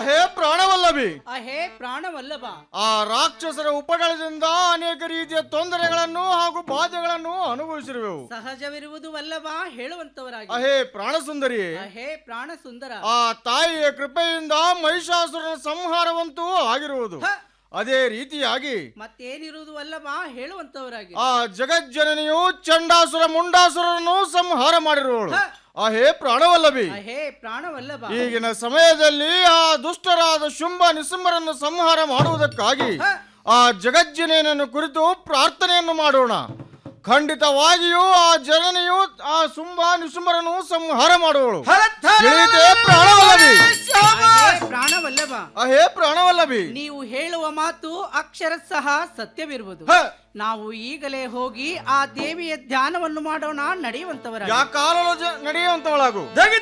ಅಹೇ ಪ್ರಾಣವಲ್ಲಭಿ ಅಹೇ ಪ್ರಾಣವಲ್ಲಭ ಆ ರಾಕ್ಷಸರ ಉಪಟಳದಿಂದ ಅನೇಕ ರೀತಿಯ ತೊಂದರೆಗಳನ್ನು ಹಾಗೂ ಬಾಧೆಗಳನ್ನು ಅನುಭವಿಸಿರುವೆವು ಸಹಜವಿರುವುದು ವಲ್ಲಭ ಹೇಳುವಂತವರಾಗಿ ಅಹೇ ಪ್ರಾಣಸುಂದರಿ ಅಹೇ ಪ್ರಾಣ ಸುಂದರ ಆ ತಾಯಿಯ ಕೃಪೆಯಿಂದ ಮಹಿಷಾಸುರನ ಸಂಹಾರವಂತೂ ಆಗಿರುವುದು ಹ. ಅದೇ ರೀತಿಯಾಗಿ ಮತ್ತೇನಿರುವುದು ವಲ್ಲಭ ಹೇಳುವಂತವರಾಗಿ ಆ ಜಗಜ್ಜನನಿಯು ಚಂಡಾಸುರ ಮುಂಡಾಸುರನ್ನು ಸಂಹಾರ ಮಾಡಿರುವಳು ಹ. ಅಹೇ ಪ್ರಾಣವಲ್ಲಭಿ ಅಹೇ ಪ್ರಾಣವಲ್ಲಭ ಈಗಿನ ಸಮಯದಲ್ಲಿ ಆ ದುಷ್ಟರಾದ ಶುಂಭ ನಿಸುಂಬರನ್ನು ಸಂಹಾರ ಮಾಡುವುದಕ್ಕಾಗಿ ಹ. ಆ ಜಗಜ್ಜನೆಯನ್ನು ಕುರಿತು ಪ್ರಾರ್ಥನೆಯನ್ನು ಮಾಡೋಣ ಖಂಡಿತವಾಗಿಯೂ ಆ ಜನನಿಯು ಆ ಶುಂಭ ನಿಸುಂಬರನ್ನು ಸಂಹಾರ ಮಾಡುವಳು ತಿಳಿಯಿತೆ ಪ್ರಾಣವಲ್ಲಭಿ ಅಹೇ ಪ್ರಾಣವಲ್ಲಭ ಅಹೇ ಪ್ರಾಣವಲ್ಲಭಿ ನೀವು ಹೇಳುವ ಮಾತು ಅಕ್ಷರ ಸಹ ಸತ್ಯವಿರುವುದು ಹ, ನಾವು ಈಗಲೇ ಹೋಗಿ ಆ ದೇವಿಯ ಧ್ಯಾನವನ್ನು ಮಾಡೋಣ ನಡೆಯುವಂತವರಾಗಿ ಯಾಕಾಲಲು ಜ- ನಡೆಯುವಂತವಳಾಗು ದಗಿ